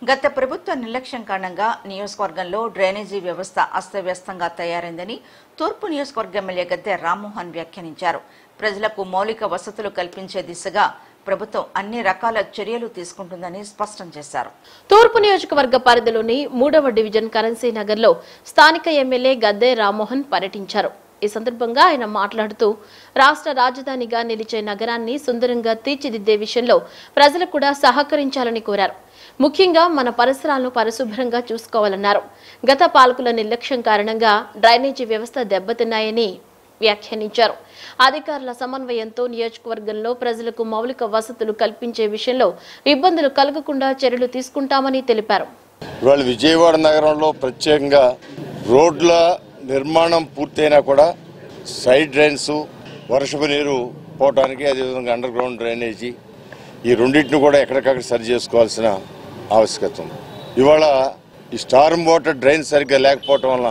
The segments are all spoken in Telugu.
గత ప్రభుత్వ నిర్లక్ష్యం కారణంగా నియోజకవర్గంలో డ్రైనేజీ వ్యవస్థ అస్తవ్యస్తంగా తయారైందని తూర్పు నియోజకవర్గ ఎమ్మెల్యే గద్దె రామ్మోహన్ వ్యాఖ్యానించారు ప్రజలకు మౌలిక వసతులు కల్పించే దిశగా ప్రభుత్వం అన్ని రకాల చర్యలు తీసుకుంటుందని స్పష్టం చేశారు తూర్పు నియోజకవర్గ పరిధిలోని మూడవ డివిజన్ కరెన్సీ నగర్లో స్థానిక ఎమ్మెల్యే గద్దె రామ్మోహన్ పర్యటించారు ఈ సందర్భంగా ఆయన మాట్లాడుతూ రాష్ట్ర రాజధానిగా నిలిచే నగరాన్ని సుందరంగా తీర్చిదిద్దే విషయంలో ప్రజలు కూడా సహకరించాలని కోరారు ముఖ్యంగా మన పరిసరాలను పరిశుభ్రంగా చూసుకోవాలన్నారు గత పాలకుల నిర్లక్ష్యం కారణంగా డ్రైనేజీ వ్యవస్థ దెబ్బతిన్నాయని వ్యాఖ్యానించారు అధికారుల సమన్వయంతో నియోజకవర్గంలో ప్రజలకు మౌలిక వసతులు కల్పించే విషయంలో ఇబ్బందులు కలగకుండా చర్యలు తీసుకుంటామని తెలిపారు ఇవాళ విజయవాడ నగరంలో ప్రత్యేకంగా రోడ్ల నిర్మాణం పూర్తయినా కూడా సైడ్ డ్రైన్స్ వర్షపు నీరు పోవటానికి అదేవిధంగా అండర్ గ్రౌండ్ డ్రైనేజీ ఈ రెండింటిని కూడా ఎక్కడికక్కడ సరి చేసుకోవాల్సిన ఆవశ్యకత ఉంది ఇవాళ ఈ స్టార్మ్ వాటర్ డ్రైన్ సరిగ్గా లేకపోవటం వల్ల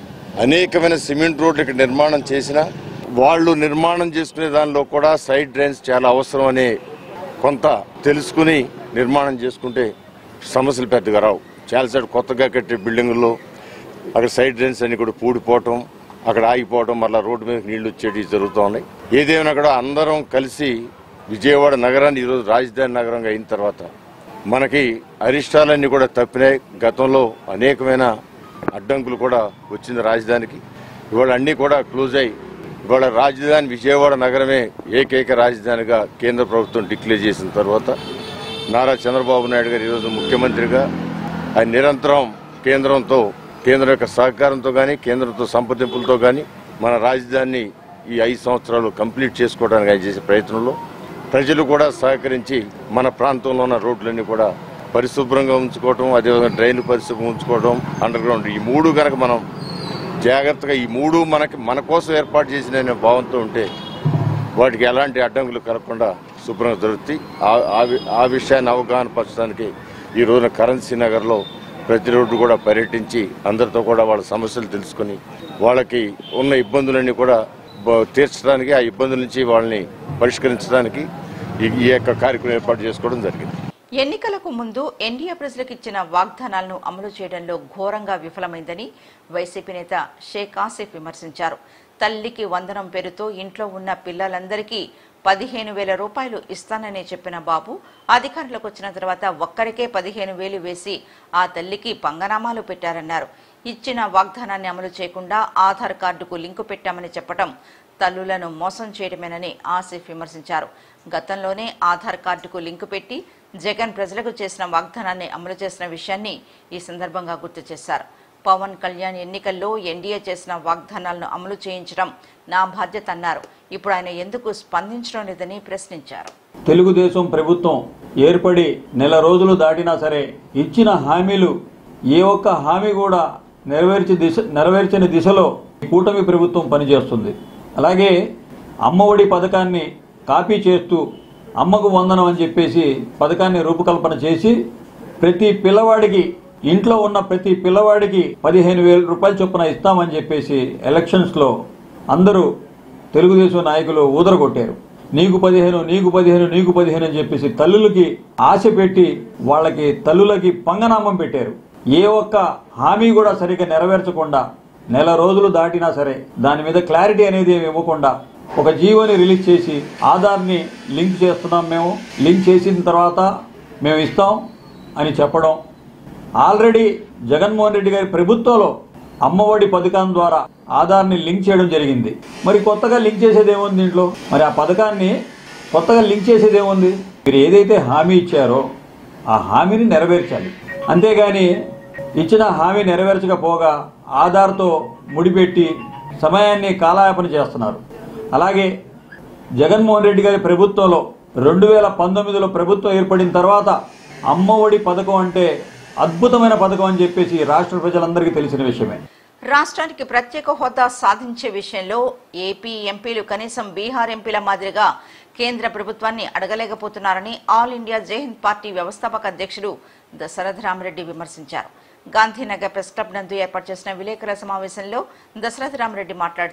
అనేకమైన సిమెంట్ రోడ్లు ఇక్కడ నిర్మాణం చేసిన వాళ్ళు నిర్మాణం చేసుకునే దానిలో కూడా సైడ్ డ్రైన్స్ చాలా అవసరం అనే కొంత తెలుసుకుని నిర్మాణం చేసుకుంటే సమస్యలు పెద్దగా రావు చాలాసార్లు కొత్తగా కట్టే బిల్డింగుల్లో అక్కడ సైడ్ డ్రైన్స్ అన్ని కూడా పూడిపోవటం అక్కడ ఆగిపోవటం మళ్ళీ రోడ్డు మీద నీళ్లు వచ్చేటి జరుగుతూ ఉన్నాయి ఏదేమైనా కూడా అందరం కలిసి విజయవాడ నగరాన్ని ఈరోజు రాజధాని నగరంగా అయిన తర్వాత మనకి అరిష్టాలన్నీ కూడా తప్పినాయి గతంలో అనేకమైన అడ్డంకులు కూడా వచ్చింది రాజధానికి ఇవాళ అన్నీ కూడా క్లోజ్ అయ్యి ఇవాళ రాజధాని విజయవాడ నగరమే ఏకైక రాజధానిగా కేంద్ర ప్రభుత్వం డిక్లేర్ చేసిన తర్వాత నారా చంద్రబాబు నాయుడు గారు ఈరోజు ముఖ్యమంత్రిగా ఆయన నిరంతరం కేంద్రంతో కేంద్రం యొక్క సహకారంతో కానీ కేంద్రంతో సంప్రదింపులతో కానీ మన రాజధానిని ఈ ఐదు సంవత్సరాలు కంప్లీట్ చేసుకోవడానికి ఆయన చేసే ప్రయత్నంలో ప్రజలు కూడా సహకరించి మన ప్రాంతంలో ఉన్న రోడ్లన్నీ కూడా పరిశుభ్రంగా ఉంచుకోవటం అదేవిధంగా డ్రైన్లు పరిశుభ్రంగా ఉంచుకోవడం అండర్ గ్రౌండ్ ఈ మూడు కనుక మనం జాగ్రత్తగా ఈ మూడు మనకి మన కోసం ఏర్పాటు చేసిన అనే భావంతో ఉంటే వాటికి ఎలాంటి అడ్డంకులు కలగకుండా శుభ్రంగా దొరుకుతాయి ఆ- ఆ వి- ఆ విషయాన్ని అవగాహన పరచడానికి ఈ రోజున కరెన్సీ నగర్లో ప్రతి రోడ్డు కూడా పర్యటించి అందరితో కూడా వాళ్ళ సమస్యలు తెలుసుకొని వాళ్ళకి ఉన్న ఇబ్బందులన్నీ కూడా బ- తీర్చడానికి ఆ ఇబ్బందుల నుంచి వాళ్ళని పరిష్కరించడానికి ఈ ఈ యొక్క కార్యక్రమం ఏర్పాటు చేసుకోవడం జరిగింది ఎన్నికలకు ముందు ఎన్డీఏ ప్రజలకు ఇచ్చిన వాగ్దానాలను అమలు చేయడంలో ఘోరంగా విఫలమైందని వైసీపీ నేత షేక్ ఆసిఫ్ విమర్శించారు తల్లికి వందనం పేరుతో ఇంట్లో ఉన్న పిల్లలందరికీ పదిహేను వేల రూపాయలు ఇస్తానని చెప్పిన బాబు అధికారులకు వచ్చిన తర్వాత ఒక్కరికే పదిహేను వేలు వేసి ఆ తల్లికి పంగనామాలు పెట్టారన్నారు ఇచ్చిన వాగ్దానాన్ని అమలు చేయకుండా ఆధార్ కార్డుకు లింకు పెట్టామని చెప్పడం తల్లులను మోసం చేయడమేనని ఆసిఫ్ విమర్శించారు గతంలోనే ఆధార్ కార్డుకు లింకు పెట్టి జగన్ ప్రజలకు చేసిన వాగ్దానాన్ని అమలు చేసిన విషయాన్ని ఈ సందర్భంగా గుర్తు చేశారు పవన్ కళ్యాణ్ ఎన్నికల్లో ఎన్డీఏ చేసిన వాగ్దానాలను అమలు చేయించడం నా బాధ్యత అన్నారు ఇప్పుడు ఆయన ఎందుకు స్పందించడం లేదని ప్రశ్నించారు తెలుగుదేశం ప్రభుత్వం ఏర్పడి నెల రోజులు దాటినా సరే ఇచ్చిన హామీలు ఏ ఒక్క హామీ కూడా నెరవేర్చి దిశ నెరవేర్చని దిశలో కూటమి ప్రభుత్వం పనిచేస్తుంది అలాగే అమ్మఒడి పథకాన్ని కాపీ చేస్తూ అమ్మకు వందనం అని చెప్పేసి పథకాన్ని రూపకల్పన చేసి ప్రతి పిల్లవాడికి ఇంట్లో ఉన్న ప్రతి పిల్లవాడికి పదిహేను వేల రూపాయల చొప్పున ఇస్తామని చెప్పేసి ఎలక్షన్స్లో అందరూ తెలుగుదేశం నాయకులు ఊదరగొట్టారు నీకు పదిహేను నీకు పదిహేను నీకు పదిహేను అని చెప్పేసి తల్లులకి ఆశ పెట్టి వాళ్ళకి తల్లులకి పంగనామం పెట్టారు ఏ ఒక్క హామీ కూడా సరిగ్గా నెరవేర్చకుండా నెల రోజులు దాటినా సరే దాని మీద క్లారిటీ అనేది ఏమి ఇవ్వకుండా ఒక జీవోని రిలీజ్ చేసి ఆధార్ని లింక్ చేస్తున్నాం మేము లింక్ చేసిన తర్వాత మేము ఇస్తాం అని చెప్పడం ఆల్రెడీ జగన్మోహన్ రెడ్డి గారి ప్రభుత్వంలో అమ్మఒడి పథకం ద్వారా ఆధార్ని లింక్ చేయడం జరిగింది మరి కొత్తగా లింక్ చేసేది ఏముంది దీంట్లో మరి ఆ పథకాన్ని కొత్తగా లింక్ చేసేది ఏముంది మీరు ఏదైతే హామీ ఇచ్చారో ఆ హామీని నెరవేర్చాలి అంతేగాని ఇచ్చిన హామీ నెరవేర్చకపోగా ఆధార్తో ముడిపెట్టి సమయాన్ని కాలయాపన చేస్తున్నారు అలాగే జగన్మోహన్ రెడ్డి గారి ప్రభుత్వంలో రెండు వేల పంతొమ్మిదిలో ప్రభుత్వం ఏర్పడిన తర్వాత అమ్మఒడి పథకం అంటే అద్భుతమైన పథకం అని చెప్పేసి రాష్ట్ర ప్రజలందరికీ తెలిసిన విషయమే రాష్ట్రానికి ప్రత్యేక హోదా సాధించే విషయంలో ఏపీ ఎంపీలు కనీసం బీహార్ ఎంపీల మాదిరిగా కేంద్ర ప్రభుత్వాన్ని అడగలేకపోతున్నారని ఆల్ ఇండియా జైహింద్ పార్టీ వ్యవస్థాపక అధ్యక్షుడు దశరథ రామరెడ్డి విమర్శించారు గాంధీనగర్ ప్రెస్ క్లబ్ నందు ఏర్పాటు చేసిన విలేకరుల సమావేశంలో దశరథ రామరెడ్డి మాట్లాడుతూ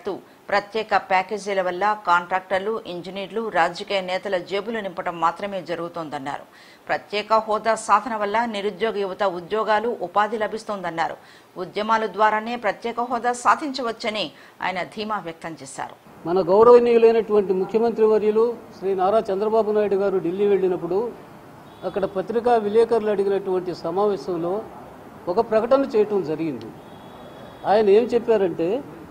ప్రత్యేక ప్యాకేజీల వల్ల కాంట్రాక్టర్లు ఇంజనీర్లు రాజకీయ నేతల జేబులు నింపడం మాత్రమే జరుగుతోందన్నారు ప్రత్యేక హోదా సాధన వల్ల నిరుద్యోగ యువత ఉద్యోగాలు ఉపాధి లభిస్తోందన్నారు ఉద్యమాల ద్వారానే ప్రత్యేక హోదా సాధించవచ్చని ఆయన ధీమా వ్యక్తం చేశారు మన గౌరవనీయులైనటువంటి ముఖ్యమంత్రి వర్యులు శ్రీ నారా చంద్రబాబు నాయుడు గారు ఢిల్లీ వెళ్ళినప్పుడు అక్కడ పత్రికా విలేకరులు అడిగినటువంటి సమావేశంలో ఒక ప్రకటన చేయటం జరిగింది ఆయన ఏం చెప్పారంటే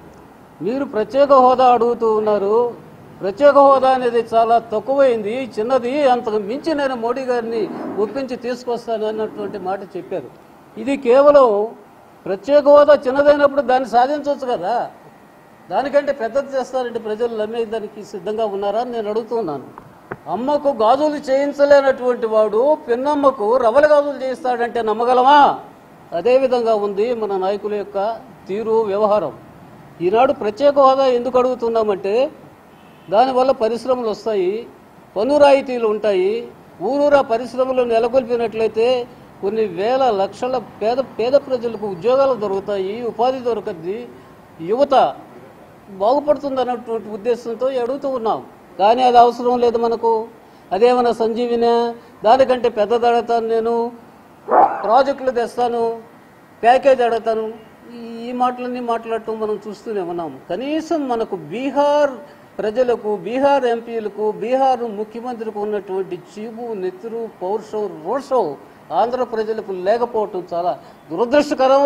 మీరు ప్రత్యేక హోదా అడుగుతూ ఉన్నారు ప్రత్యేక హోదా అనేది చాలా తక్కువైంది చిన్నది అంతకు మించి నేను మోడీ గారిని ఒప్పించి తీసుకొస్తాను అన్నటువంటి మాట చెప్పారు ఇది కేవలం ప్రత్యేక హోదా చిన్నదైనప్పుడు దాన్ని సాధించవచ్చు కదా దానికంటే పెద్దది చేస్తారంటే ప్రజలు నమ్మేదానికి సిద్ధంగా ఉన్నారా అని నేను అడుగుతున్నాను అమ్మకు గాజులు చేయించలేనటువంటి వాడు పిన్నమ్మకు రవల గాజులు చేయిస్తాడంటే నమ్మగలమా అదే విధంగా ఉంది మన నాయకుల యొక్క తీరు వ్యవహారం ఈనాడు ప్రత్యేక హోదా ఎందుకు అడుగుతున్నామంటే దానివల్ల పరిశ్రమలు వస్తాయి పన్ను రాయితీలు ఉంటాయి ఊరూరా పరిశ్రమలు నెలకొల్పినట్లయితే కొన్ని వేల లక్షల పేద పేద ప్రజలకు ఉద్యోగాలు దొరుకుతాయి ఉపాధి దొరకద్ది యువత బాగుపడుతుంది అన్నటువంటి ఉద్దేశంతో అడుగుతూ ఉన్నాం కానీ అది అవసరం లేదు మనకు అదేమన్నా సంజీవినే దానికంటే పెద్దది అడుగుతాను నేను ప్రాజెక్టులు తెస్తాను ప్యాకేజ్ అడుగుతాను ఈ- ఈ మాటలన్నీ మాట్లాడటం మనం చూస్తూనే ఉన్నాం కనీసం మనకు బీహార్ ప్రజలకు బీహార్ ఎంపీలకు బీహార్ ముఖ్యమంత్రికి ఉన్నటువంటి చీపు నెత్తురు పౌరుషం రోషం ఆంధ్ర ప్రజలకు లేకపోవటం చాలా దురదృష్టకరం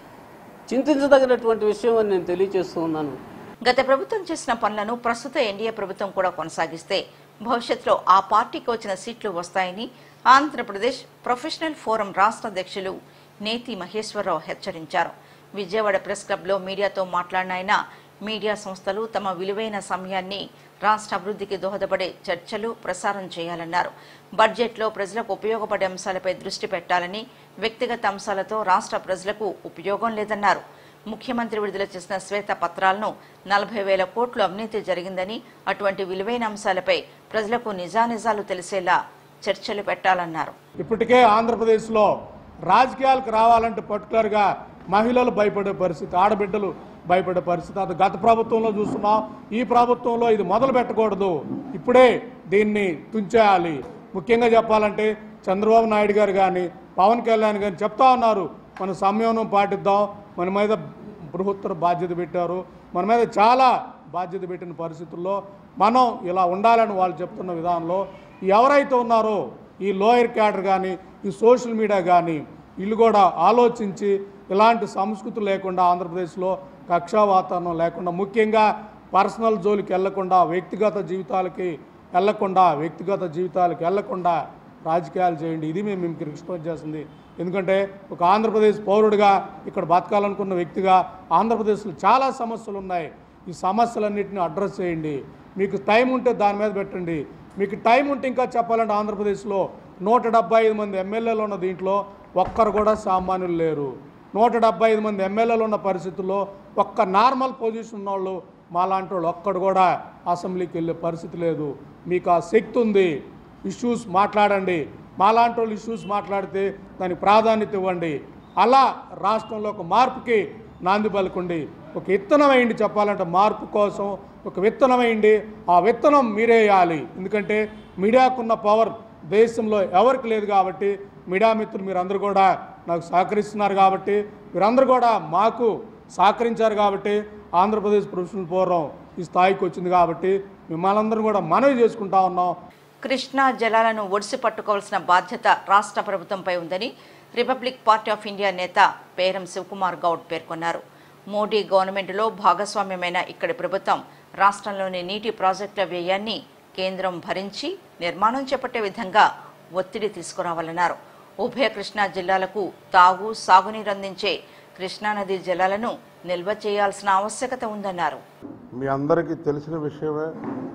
చింతించదగినటువంటి విషయం అని నేను తెలియజేస్తూ ఉన్నాను గత ప్రభుత్వం చేసిన పనులను ప్రస్తుత ఎన్డీఏ ప్రభుత్వం కూడా కొనసాగిస్తే భవిష్యత్తులో ఆ పార్టీకి వచ్చిన సీట్లు వస్తాయని ఆంధ్రప్రదేశ్ ప్రొఫెషనల్ ఫోరం రాష్ట్ర అధ్యక్షులు నేతి మహేశ్వరరావు హెచ్చరించారు విజయవాడ ప్రెస్ క్లబ్లో మీడియాతో మాట్లాడిన ఆయన మీడియా సంస్థలు తమ విలువైన సమయాన్ని రాష్ట్ర అభివృద్ధికి దోహదపడే చర్చలు ప్రసారం చేయాలన్నారు బడ్జెట్లో ప్రజలకు ఉపయోగపడే అంశాలపై దృష్టి పెట్టాలని వ్యక్తిగత అంశాలతో రాష్ట్ర ప్రజలకు ఉపయోగం లేదన్నారు ముఖ్యమంత్రి విడుదల చేసిన శ్వేత పత్రాలను నలభై వేల కోట్లు అవినీతి జరిగిందని అటువంటి విలువైన అంశాలపై ప్రజలకు నిజానిజాలు తెలిసేలా చర్చలు పెట్టాలన్నారు ఇప్పటికే ఆంధ్రప్రదేశ్లో రాజకీయాలకు రావాలంటే పర్టికులర్గా మహిళలు భయపడే పరిస్థితి ఆడబిడ్డలు భయపడే పరిస్థితి అది గత ప్రభుత్వంలో చూస్తున్నాం ఈ ప్రభుత్వంలో ఇది మొదలు పెట్టకూడదు ఇప్పుడే దీన్ని తుంచేయాలి ముఖ్యంగా చెప్పాలంటే చంద్రబాబు నాయుడు గారు కానీ పవన్ కళ్యాణ్ గారు చెప్తా ఉన్నారు మన సంయమనం పాటిద్దాం మన మీద బృహత్తర బాధ్యత పెట్టారు మన మీద చాలా బాధ్యత పెట్టిన పరిస్థితుల్లో మనం ఇలా ఉండాలని వాళ్ళు చెప్తున్న విధానంలో ఎవరైతే ఉన్నారో ఈ లోయర్ క్యాడర్ కానీ ఈ సోషల్ మీడియా కానీ వీళ్ళు కూడా ఆలోచించి ఇలాంటి సంస్కృతి లేకుండా ఆంధ్రప్రదేశ్లో కక్షా వాతావరణం లేకుండా ముఖ్యంగా పర్సనల్ జోలికి వెళ్లకుండా వ్యక్తిగత జీవితాలకి వెళ్లకుండా వ్యక్తిగత జీవితాలకు వెళ్లకుండా రాజకీయాలు చేయండి ఇది మేము మీకు రిక్వెస్ట్ చేస్తుంది ఎందుకంటే ఒక ఆంధ్రప్రదేశ్ పౌరుడిగా ఇక్కడ బతకాలనుకున్న వ్యక్తిగా ఆంధ్రప్రదేశ్లో చాలా సమస్యలు ఉన్నాయి ఈ సమస్యలన్నింటినీ అడ్రస్ చేయండి మీకు టైం ఉంటే దాని మీద పెట్టండి మీకు టైం ఉంటే ఇంకా చెప్పాలంటే ఆంధ్రప్రదేశ్లో నూట డెబ్బై ఐదు మంది ఎమ్మెల్యేలు ఉన్న దీంట్లో ఒక్కరు కూడా సామాన్యులు లేరు నూట డెబ్బై ఐదు మంది ఎమ్మెల్యేలు ఉన్న పరిస్థితుల్లో ఒక్క నార్మల్ పొజిషన్ ఉన్నవాళ్ళు మాలాంటి వాళ్ళు ఒక్కడు కూడా అసెంబ్లీకి వెళ్ళే పరిస్థితి లేదు మీకు ఆ శక్తి ఉంది ఇష్యూస్ మాట్లాడండి మాలాంటి వాళ్ళు ఇష్యూస్ మాట్లాడితే దానికి ప్రాధాన్యత ఇవ్వండి అలా రాష్ట్రంలో ఒక మార్పుకి నాంది పలుకుండి ఒక విత్తనం వేయండి చెప్పాలంటే మార్పు కోసం ఒక విత్తనం వేయండి ఆ విత్తనం మీరే వేయాలి ఎందుకంటే మీడియాకున్న పవర్ దేశంలో ఎవరికి లేదు కాబట్టి మీడియా మిత్రులు మీరందరూ కూడా నాకు సహకరిస్తున్నారు కాబట్టి మీరందరూ కూడా మాకు సహకరించారు కాబట్టి ఆంధ్రప్రదేశ్ ప్రొఫెషనల్ ఫోరం ఈ స్థాయికి వచ్చింది కాబట్టి మిమ్మల్ని అందరూ కూడా మనవి చేసుకుంటా ఉన్నాం కృష్ణా జలాలను ఒడిసి పట్టుకోవాల్సిన బాధ్యత రాష్ట్ర ప్రభుత్వంపై ఉందని రిపబ్లిక్ పార్టీ ఆఫ్ ఇండియా నేత పేరం శివకుమార్ గౌడ్ పేర్కొన్నారు మోడీ గవర్నమెంట్లో భాగస్వామ్యమైన ఇక్కడి ప్రభుత్వం రాష్ట్రంలోని నీటి ప్రాజెక్టుల వ్యయాన్ని కేంద్రం భరించి నిర్మాణం చేపట్టే విధంగా ఒత్తిడి తీసుకురావాలన్నారు ఉభయ కృష్ణా జిల్లాలకు తాగు సాగునీరు అందించే కృష్ణానది జలాలను నిల్వ చేయాల్సిన ఆవశ్యకత ఉందన్నారు మీ అందరికీ తెలిసిన విషయమే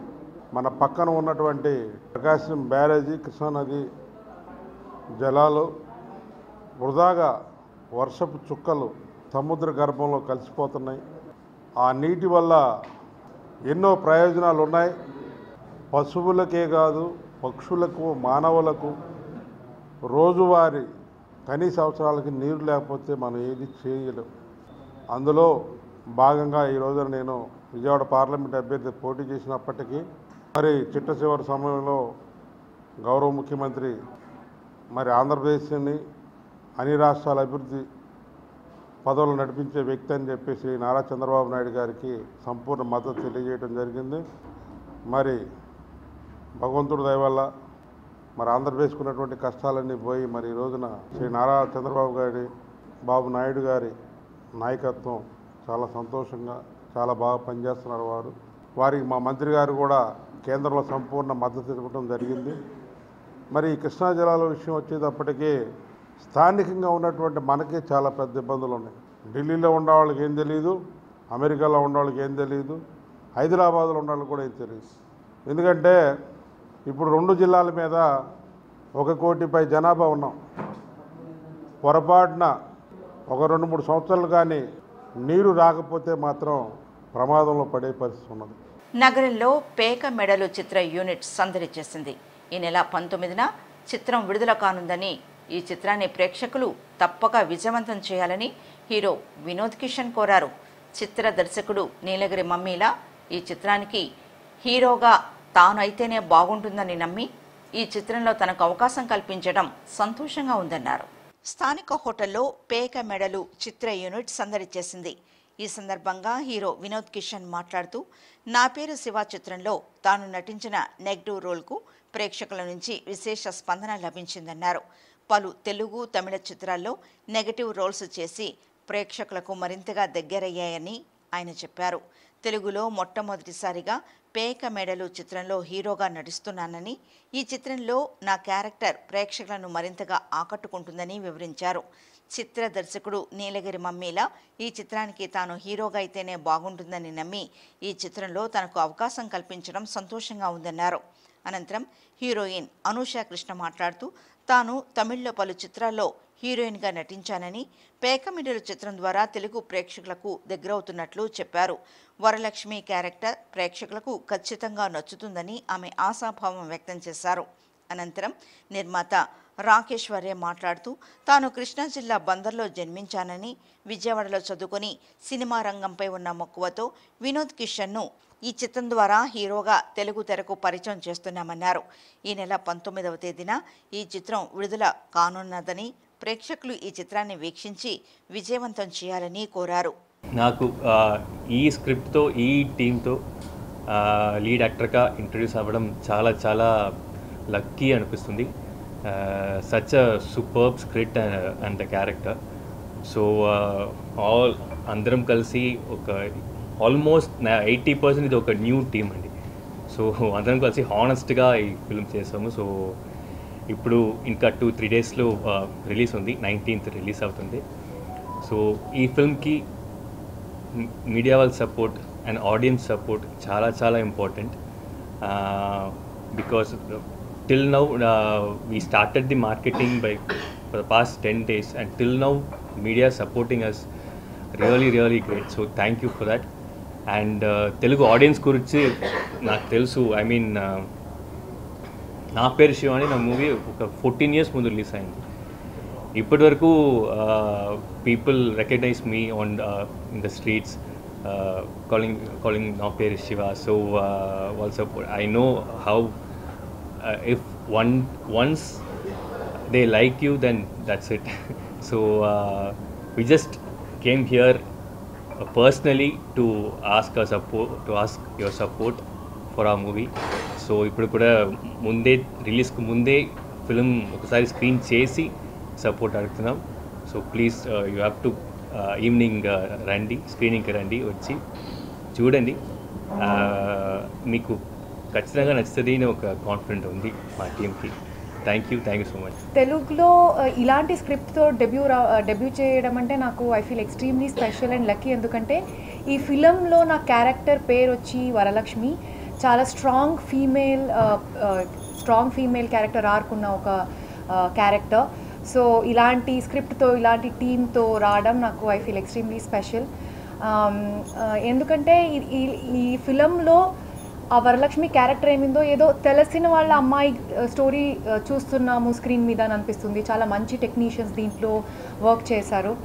మన పక్కన ఉన్నటువంటి ప్రకాశం బ్యారేజీ కృష్ణానది జలాలు వృధాగా వర్షపు చుక్కలు సముద్ర గర్భంలో కలిసిపోతున్నాయి ఆ నీటి వల్ల ఎన్నో ప్రయోజనాలు ఉన్నాయి పశువులకే కాదు పక్షులకు మానవులకు రోజువారీ కనీస అవసరాలకి నీరు లేకపోతే మనం ఏది చేయలేం అందులో భాగంగా ఈ రోజున నేను విజయవాడ పార్లమెంట్ అభ్యర్థి పోటీ చేసినప్పటికీ మరి చిట్ట చివరి సమయంలో గౌరవ ముఖ్యమంత్రి మరి ఆంధ్రప్రదేశ్ని అన్ని రాష్ట్రాల అభివృద్ధి పదవులు నడిపించే వ్యక్తి అని చెప్పేసి నారా చంద్రబాబు నాయుడు గారికి సంపూర్ణ మద్దతు తెలియజేయడం జరిగింది మరి భగవంతుడి దయ వల్ల మరి ఆంధ్రప్రదేశ్కు ఉన్నటువంటి కష్టాలన్నీ పోయి మరి ఈ రోజున శ్రీ నారా చంద్రబాబు గారి బాబు నాయుడు గారి నాయకత్వం చాలా సంతోషంగా చాలా బాగా పనిచేస్తున్నారు వారు వారికి మా మంత్రి గారు కూడా కేంద్రంలో సంపూర్ణ మద్దతు ఇవ్వడం జరిగింది మరి ఈ కృష్ణా జిల్లాలో విషయం వచ్చేటప్పటికీ స్థానికంగా ఉన్నటువంటి మనకే చాలా పెద్ద ఇబ్బందులు ఉన్నాయి ఢిల్లీలో ఉన్న వాళ్ళకి ఏం తెలియదు అమెరికాలో ఉన్న వాళ్ళకి ఏం తెలియదు హైదరాబాద్లో ఉన్న వాళ్ళకి కూడా ఏం తెలియదు ఎందుకంటే ఇప్పుడు రెండు జిల్లాల మీద ఒక కోటిపై జనాభా ఉన్నాం పొరపాటున ఒక రెండు మూడు సంవత్సరాలు కానీ నీరు రాకపోతే మాత్రం ప్రమాదంలో పడే పరిస్థితి ఉన్నది నగరంలో పేక మెడలు చిత్ర యూనిట్ సందడి చేసింది ఈ నెల పంతొమ్మిదిన చిత్రం విడుదల కానుందని ఈ చిత్రాన్ని ప్రేక్షకులు తప్పక విజయవంతం చేయాలని హీరో వినోద్ కిషన్ కోరారు చిత్ర దర్శకుడు నీలగిరి మమ్మీలా ఈ చిత్రానికి హీరోగా తాను అయితేనే బాగుంటుందని నమ్మి ఈ చిత్రంలో తనకు అవకాశం కల్పించడం సంతోషంగా ఉందన్నారు స్థానిక హోటల్లో పేక మెడలు చిత్ర యూనిట్ సందడి చేసింది ఈ సందర్భంగా హీరో వినోద్ కిషన్ మాట్లాడుతూ నా పేరు శివ చిత్రంలో తాను నటించిన నెగిటివ్ రోల్కు ప్రేక్షకుల నుంచి విశేష స్పందన లభించిందన్నారు పలు తెలుగు తమిళ చిత్రాల్లో నెగటివ్ రోల్స్ చేసి ప్రేక్షకులకు మరింతగా దగ్గరయ్యాయని ఆయన చెప్పారు తెలుగులో మొట్టమొదటిసారిగా పేక మెడలు చిత్రంలో హీరోగా నటిస్తున్నానని ఈ చిత్రంలో నా క్యారెక్టర్ ప్రేక్షకులను మరింతగా ఆకట్టుకుంటుందని వివరించారు చిత్ర దర్శకుడు నీలగిరి మమ్మీలా ఈ చిత్రానికి తాను హీరోగా అయితేనే బాగుంటుందని నమ్మి ఈ చిత్రంలో తనకు అవకాశం కల్పించడం సంతోషంగా ఉందన్నారు అనంతరం హీరోయిన్ అనూష కృష్ణ మాట్లాడుతూ తాను తమిళ్లో పలు చిత్రాల్లో హీరోయిన్గా నటించానని పేకమిడలు చిత్రం ద్వారా తెలుగు ప్రేక్షకులకు దగ్గరవుతున్నట్లు చెప్పారు వరలక్ష్మి క్యారెక్టర్ ప్రేక్షకులకు ఖచ్చితంగా నచ్చుతుందని ఆమె ఆశాభావం వ్యక్తం చేశారు అనంతరం నిర్మాత రాకేశ్వర్య మాట్లాడుతూ తాను కృష్ణా జిల్లా బందర్లో జన్మించానని విజయవాడలో చదువుకొని సినిమా రంగంపై ఉన్న మక్కువతో వినోద్ కిషన్ను ఈ చిత్రం ద్వారా హీరోగా తెలుగు తెరకు పరిచయం చేస్తున్నామన్నారు ఈ నెల పంతొమ్మిదవ తేదీన ఈ చిత్రం విడుదల కానున్నదని ప్రేక్షకులు ఈ చిత్రాన్ని వీక్షించి విజయవంతం చేయాలని కోరారు నాకు ఆ, ఈ స్క్రిప్ట్తో ఈ టీంతో లీడ్ యాక్టర్గా ఇంట్రడ్యూస్ అవ్వడం చాలా చాలా లక్కీ అనిపిస్తుంది such a superb script and the character so all అందరం కలిసి ఒక ఆల్మోస్ట్ ఎయిటీ పర్సెంట్ ఇది ఒక న్యూ టీం అండి సో అందరం కలిసి హానెస్ట్గా ఈ ఫిల్మ్ చేసాము సో ఇప్పుడు ఇంకా టూ త్రీ డేస్లో రిలీజ్ ఉంది నైన్టీన్త్ రిలీజ్ అవుతుంది సో ఈ ఫిల్మ్కి మీడియా వాళ్ళ సపోర్ట్ అండ్ ఆడియన్స్ సపోర్ట్ చాలా చాలా important because till now we started the marketing by for the past ten days and till now media supporting us really really great so thank you for that and Telugu audience గురించి నాకు తెలుసు ఐ మీన్ నా పేరు శివ అని నా మూవీ ఒక ఫోర్టీన్ ఇయర్స్ ముందు రిలీజ్ అయింది ఇప్పటి వరకు people recognise me on in the streets calling calling నా పేరు Shiva so also I know how if one once they like you then that's it so we just came here personally to ask a support to ask your support for a movie so ఇప్పుడు కూడా ముందే రిలీజ్కి ముందే ఫిలిం ఒకసారి స్క్రీన్ చేసి సపోర్ట్ అడుగుతున్నాం so please you have to evening రండి స్క్రీనింగ్కి రండి వచ్చి చూడండి Uh, మీకు ఖచ్చితంగా నచ్చుతుంది అని ఒక కాన్ఫిడెంట్ ఉంది మా టీంకి thank you thank you so much తెలుగులో ఆ, ఇలాంటి స్క్రిప్ట్తో డెబ్యూ రా డెబ్యూ చేయడం అంటే నాకు I feel extremely special and lucky ఎందుకంటే ఈ ఫిలంలో నా క్యారెక్టర్ పేరు వచ్చి వరలక్ష్మి చాలా strong female strong female character ఆర్కున్న ఒక క్యారెక్టర్ సో ఇలాంటి స్క్రిప్ట్తో ఇలాంటి టీమ్తో రావడం నాకు ఐ ఫీల్ ఎక్స్ట్రీమ్లీ స్పెషల్ ఎందుకంటే ఈ- ఈ- ఈ ఫిలంలో ఆ వరలక్ష్మి క్యారెక్టర్ ఏమిందో ఏదో తెలిసిన వాళ్ళ అమ్మాయి స్టోరీ చూస్తున్నాము స్క్రీన్ మీద అని అనిపిస్తుంది చాలా మంచి టెక్నీషియన్స్ దీంట్లో వర్క్ చేశారు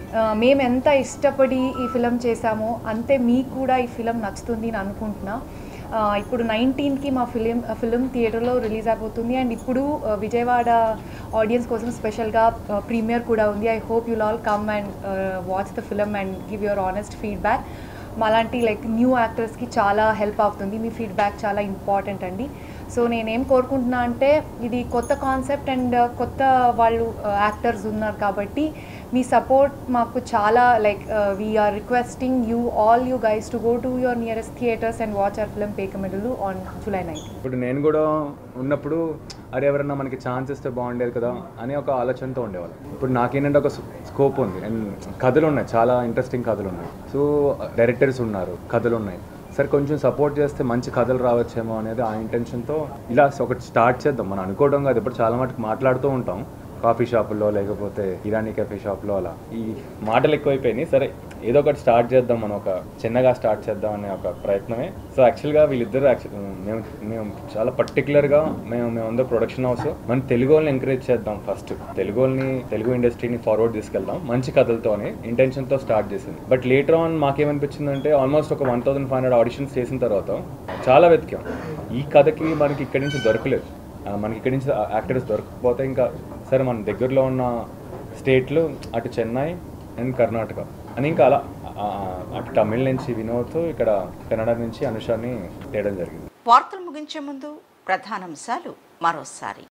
ఆ, మేము ఎంత ఇష్టపడి ఈ ఫిలం చేశామో అంతే మీకు కూడా ఈ ఫిలం నచ్చుతుంది అని అనుకుంటున్నా ఆ, ఇప్పుడు నైన్టీన్కి మా ఫిలిం ఫిలిం థియేటర్లో రిలీజ్ అయిపోతుంది అండ్ ఇప్పుడు ఆ, విజయవాడ ఆడియన్స్ కోసం స్పెషల్గా ప్రీమియర్ కూడా ఉంది I hope you'll all come and watch the film and give your honest feedback మాలాంటి లైక్ న్యూ యాక్టర్స్కి చాలా హెల్ప్ అవుతుంది మీ ఫీడ్బ్యాక్ చాలా ఇంపార్టెంట్ అండి సో నేనేం కోరుకుంటున్నా అంటే ఇది కొత్త కాన్సెప్ట్ అండ్ కొత్త వాళ్ళు యాక్టర్స్ ఉన్నారు కాబట్టి మీ సపోర్ట్ మాకు చాలా like we are requesting you all you guys to go to your nearest theatres and watch our film Pekamedalu on July ninth ఇప్పుడు నేను కూడా ఉన్నప్పుడు అరే ఎవరన్నా మనకి ఛాన్స్ ఇస్తే బాగుండేది కదా అని ఒక ఆలోచనతో ఉండేవాళ్ళం ఇప్పుడు నాకేంటంటే ఒక స్కోప్ ఉంది అండ్ కథలు ఉన్నాయి చాలా ఇంట్రెస్టింగ్ కథలు ఉన్నాయి సో డైరెక్టర్స్ ఉన్నారు కథలు ఉన్నాయి సరే కొంచెం సపోర్ట్ చేస్తే మంచి కథలు రావచ్చేమో అనేది ఆ ఇంటెన్షన్తో ఇలా ఒకటి స్టార్ట్ చేద్దాం మనం అనుకోవడం కాదు ఇప్పుడు చాలా మటుకు మాట్లాడుతూ ఉంటాం కాఫీ షాపుల్లో లేకపోతే ఇరానీ కెఫే షాప్లో అలా ఈ మాటలు ఎక్కువైపోయినాయి సరే ఏదో ఒకటి స్టార్ట్ చేద్దాం మనం ఒక చిన్నగా స్టార్ట్ చేద్దాం అనే ఒక ప్రయత్నమే సో యాక్చువల్గా వీళ్ళిద్దరు యాక్చువల్ మేము మేము చాలా పర్టికులర్గా మేము మేమందరూ ప్రొడక్షన్ హౌస్ మన తెలుగు వాళ్ళని ఎంకరేజ్ చేద్దాం ఫస్ట్ తెలుగు వాళ్ళని తెలుగు ఇండస్ట్రీని ఫార్వర్డ్ తీసుకెళ్దాం మంచి కథలతో అని ఇంటెన్షన్తో స్టార్ట్ చేసింది బట్ లేటర్ ఆన్ మాకేమనిపించిందంటే ఆల్మోస్ట్ ఒక one thousand five hundred auditions చేసిన తర్వాత చాలా వెతికాం ఈ కథకి మనకి ఇక్కడి నుంచి దొరకలేదు ఆ, మనకి ఇక్కడి నుంచి యాక్టర్స్ దొరకకపోతే ఇంకా సరే మన దగ్గరలో ఉన్న స్టేట్లు అటు చెన్నై అండ్ కర్ణాటక అని ఇంకా అలా ఆ, అటు తమిళ్ నుంచి వినోద్ ఇక్కడ కన్నడ నుంచి అనుషాని తేయడం జరిగింది వార్తలు ముగించే ముందు ప్రధానాంశాలు మరోసారి